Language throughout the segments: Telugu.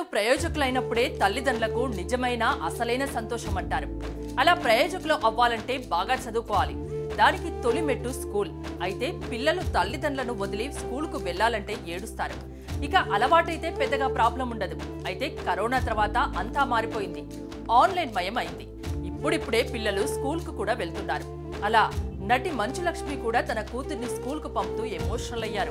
ప్రయోజకులైనప్పుడే తల్లిదండ్రులకు నిజమైన అసలైన సంతోషం అంటారు అలా ప్రయోజకులు అవ్వాలంటే బాగా చదువుకోవాలి దానికి తొలి మెట్టు స్కూల్ అయితే పిల్లలు తల్లిదండ్రులను వదిలి స్కూల్కు వెళ్లాలంటే ఏడుస్తారు ఇక అలవాటైతే పెద్దగా ప్రాబ్లం ఉండదు అయితే కరోనా తర్వాత అంతా మారిపోయింది ఆన్లైన్ మయం అయింది ఇప్పుడిప్పుడే పిల్లలు స్కూల్కు కూడా వెళ్తున్నారు అలా నటి మంచు లక్ష్మి కూడా తన కూతుర్ని స్కూల్కు పంపుతూ ఎమోషనల్ అయ్యారు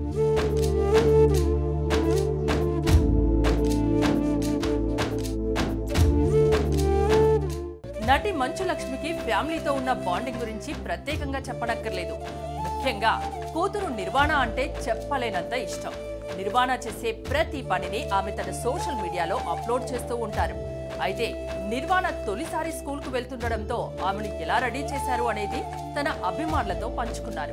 నటి మంచు లక్ష్మికి ఫ్యామిలీతో ఉన్న బాండింగ్ గురించి ప్రత్యేకంగా చెప్పనక్కర్లేదు ముఖ్యంగా కూతురు నిర్వాణ అంటే చెప్పలేనంత ఇష్టం నిర్వాణ చేసే ప్రతి పనిని ఆమె తన సోషల్ మీడియాలో అప్లోడ్ చేస్తూ ఉంటారు అయితే నిర్వాణ తొలిసారి స్కూల్కు వెళ్తుండడంతో ఆమెను ఎలా రెడీ చేశారు అనేది తన అభిమానులతో పంచుకున్నారు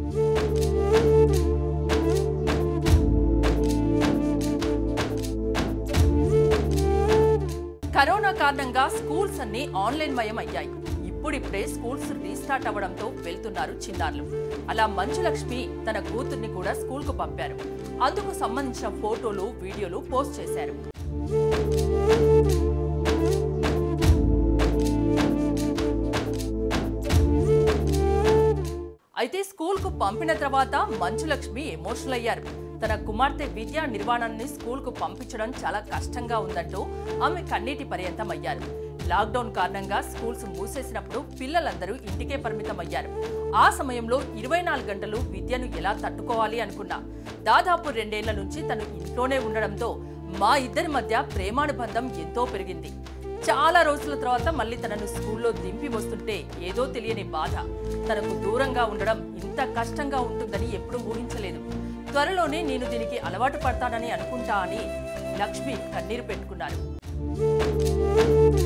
కరోనా కారణంగా స్కూల్స్ అన్ని ఆన్లైన్ మయం అయ్యాయి ఇప్పుడిప్పుడే స్కూల్స్ రీస్టార్ట్ అవ్వడంతో వెళ్తున్నారు చిన్నారులు అలా మంచు లక్ష్మి తన కూతుర్ని కూడా స్కూల్కు పంపారు అందుకు సంబంధించిన ఫోటోలు వీడియోలు పోస్ట్ చేశారు అయితే స్కూల్కు పంపిన తర్వాత మంచు లక్ష్మి ఎమోషనల్ అయ్యారు తన కుమార్తె విద్యా నిర్వాణాన్ని స్కూల్కు పంపించడం చాలా కష్టంగా ఉందంటూ ఆమె కన్నీటి పర్యంతం అయ్యారు లాక్డౌన్ కారణంగా స్కూల్స్ మూసేసినప్పుడు పిల్లలందరూ ఇంటికే పరిమితం అయ్యారు ఆ సమయంలో ఇరవై నాలుగు గంటలు విద్యను ఎలా తట్టుకోవాలి అనుకున్నా దాదాపు రెండేళ్ల నుంచి తను ఇంట్లోనే ఉండడంతో మా ఇద్దరి మధ్య ప్రేమానుబంధం ఎంతో పెరిగింది చాలా రోజుల తర్వాత మళ్ళీ తనను స్కూల్లో దింపి వస్తుంటే ఏదో తెలియని బాధ తనకు దూరంగా ఉండడం ఇంత కష్టంగా ఉంటుందని ఎప్పుడూ ఊహించలేదు త్వరలోనే నేను దీనికి అలవాటు పడతానని అనుకుంటా అని లక్ష్మి కన్నీరు పెట్టుకున్నారు